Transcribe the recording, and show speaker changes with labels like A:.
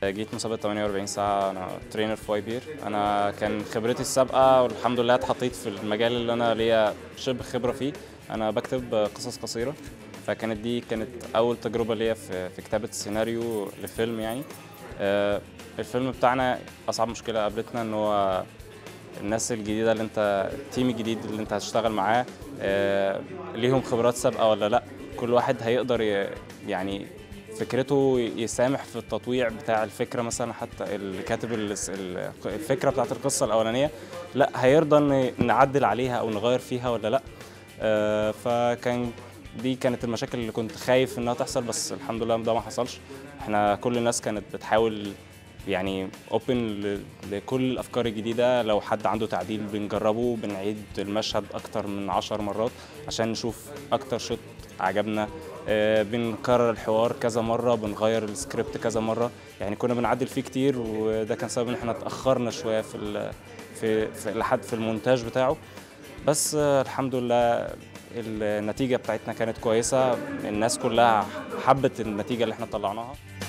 A: جيت مسابقة 48 ساعة أنا ترينر في واي بير أنا كان خبرتي السابقة والحمد لله اتحطيت في المجال اللي أنا ليا شبه خبرة فيه أنا بكتب قصص قصيرة فكانت دي كانت أول تجربة ليا في في كتابة سيناريو لفيلم يعني آه، الفيلم بتاعنا أصعب مشكلة قابلتنا إن هو الناس الجديدة اللي أنت التيم الجديد اللي أنت هتشتغل معاه آه، ليهم خبرات سابقة ولا لأ كل واحد هيقدر ي- يعني فكرته يسامح في التطويع بتاع الفكره مثلا حتى اللي كاتب ال- ال- الفكره بتاعت القصه الاولانيه لا هيرضى ان نعدل عليها او نغير فيها ولا لا آه، فكان دي كانت المشاكل اللي كنت خايف انها تحصل بس الحمد لله ده ما حصلش احنا كل الناس كانت بتحاول يعني اوبن لكل الافكار الجديده لو حد عنده تعديل بنجربه بنعيد المشهد اكتر من عشر مرات عشان نشوف اكتر شوت عجبنا آه، بنكرر الحوار كذا مره بنغير السكريبت كذا مره يعني كنا بنعدل فيه كتير وده كان سبب ان احنا اتاخرنا شويه في ال- في, في لحد في المونتاج بتاعه بس آه، الحمد لله النتيجه بتاعتنا كانت كويسه الناس كلها حبت النتيجه اللي احنا طلعناها